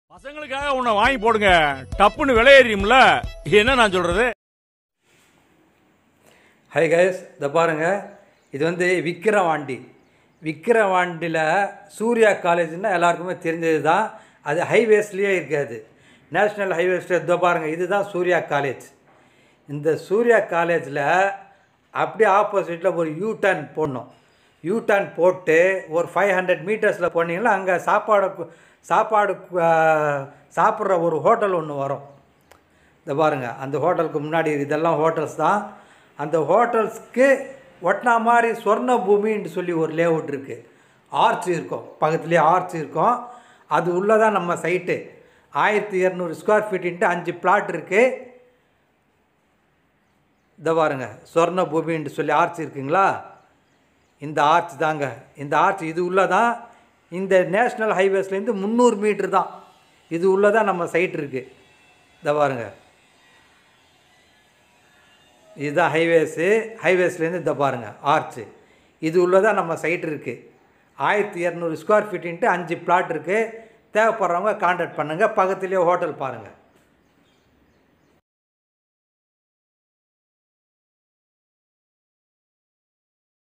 பசங்களுக்காக உன்னை வாங்கி போடுங்க டப்புன்னு விலையேறியும்ல என்ன நான் சொல்றது ஹை கைஸ் இதை பாருங்கள் இது வந்து விக்கிரவாண்டி விக்கிரவாண்டியில் சூர்யா காலேஜ்னா எல்லாருக்குமே தெரிஞ்சது தான் அது ஹைவேஸ்லேயே இருக்காது நேஷ்னல் ஹைவேஸில் இதோ பாருங்கள் இதுதான் சூர்யா காலேஜ் இந்த சூர்யா காலேஜில் அப்படியே ஆப்போசிட்டில் ஒரு யூ டர்ன் போடணும் யூ டர்ன் போட்டு ஒரு ஃபைவ் ஹண்ட்ரட் மீட்டர்ஸில் போனீங்கன்னா அங்கே சாப்பாடு கு- சாப்பாடு கு- ஆ, சாப்பிட்ற ஒரு ஹோட்டல் ஒன்று வரும் இந்த பாருங்கள் அந்த ஹோட்டலுக்கு முன்னாடி இதெல்லாம் ஹோட்டல்ஸ் தான் அந்த ஹோட்டல்ஸ்க்கு ஒட்டினா மாதிரி சொர்ண பூமின்னு சொல்லி ஒரு லேஅவுட் இருக்குது ஆர்ச் இருக்கும் பக்கத்துலேயே ஆர்ச் இருக்கும் அது உள்ளே தான் நம்ம சைட்டு ஆயிரத்தி இரநூறு ஸ்கொயர் ஃபீட்டுன்ட்டு அஞ்சு பிளாட் இருக்குது இந்த பாருங்க சொர்ண பூமின்னு சொல்லி ஆர்ச் இருக்குங்களா இந்த ஆர்ச் தாங்க இந்த ஆர்ச் இது உள்ளே தான் இந்த நேஷ்னல் ஹைவேஸ்லேருந்து முந்நூறு மீட்ரு தான் இது உள்ளே தான் நம்ம சைட் இருக்குது இந்த பாருங்க இதுதான் ஹைவேஸு ஹைவேஸ்லேருந்து இந்த பாருங்கள் ஆர்ச்சு இது உள்ளே தான் நம்ம சைட் இருக்குது ஆயிரத்தி இரநூறு ஸ்கொயர் ஃபீட்டுன்ட்டு அஞ்சு பிளாட் இருக்குது தேவைப்படுறவங்க காண்டாக்ட் பண்ணுங்கள் பக்கத்துலேயே ஹோட்டல் பாருங்கள்